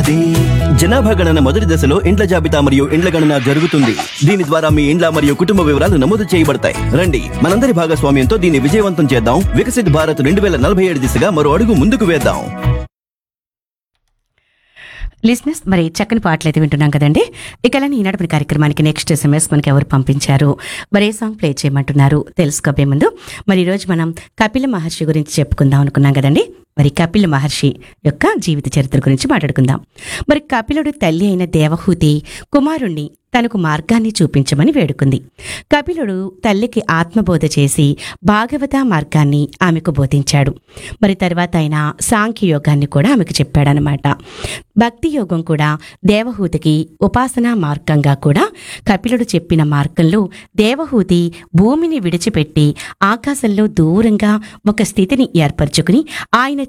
అభివృద్ధి జనాభా గణన మొదటి దశలో ఇండ్ల జాబితా మరియు ఇండ్ల గణన జరుగుతుంది దీని ద్వారా మీ ఇండ్ల మరియు కుటుంబ వివరాలు నమోదు చేయబడతాయి రండి మనందరి భాగస్వామ్యంతో దీన్ని విజయవంతం చేద్దాం వికసిత్ భారత్ రెండు వేల నలభై ఏడు దిశగా మరో అడుగు ముందుకు వేద్దాం లిస్నెస్ మరి చక్కని పాటలు అయితే వింటున్నాం కదండి ఇక ఈనాడు మన కార్యక్రమానికి నెక్స్ట్ ఎస్ఎంఎస్ మనకి ఎవరు పంపించారు మరి ఏ సాంగ్ ప్లే చేయమంటున్నారు తెలుసుకోబే ముందు మరి ఈరోజు మనం కపిల మహర్షి గురించి చెప్పుకుందాం అనుకున్నాం కదండి మరి కపిల మహర్షి యొక్క జీవిత చరిత్ర గురించి మాట్లాడుకుందాం మరి కపిలుడు తల్లి అయిన దేవహూతి కుమారుణ్ణి తనకు మార్గాన్ని చూపించమని వేడుకుంది కపిలుడు తల్లికి ఆత్మబోధ చేసి భాగవత మార్గాన్ని ఆమెకు బోధించాడు మరి తర్వాత ఆయన సాంఖ్యయోగాన్ని కూడా ఆమెకు చెప్పాడనమాట భక్తి యోగం కూడా దేవహూతికి ఉపాసనా మార్గంగా కూడా కపిలుడు చెప్పిన మార్గంలో దేవహూతి భూమిని విడిచిపెట్టి ఆకాశంలో దూరంగా ఒక స్థితిని ఏర్పరచుకుని ఆయన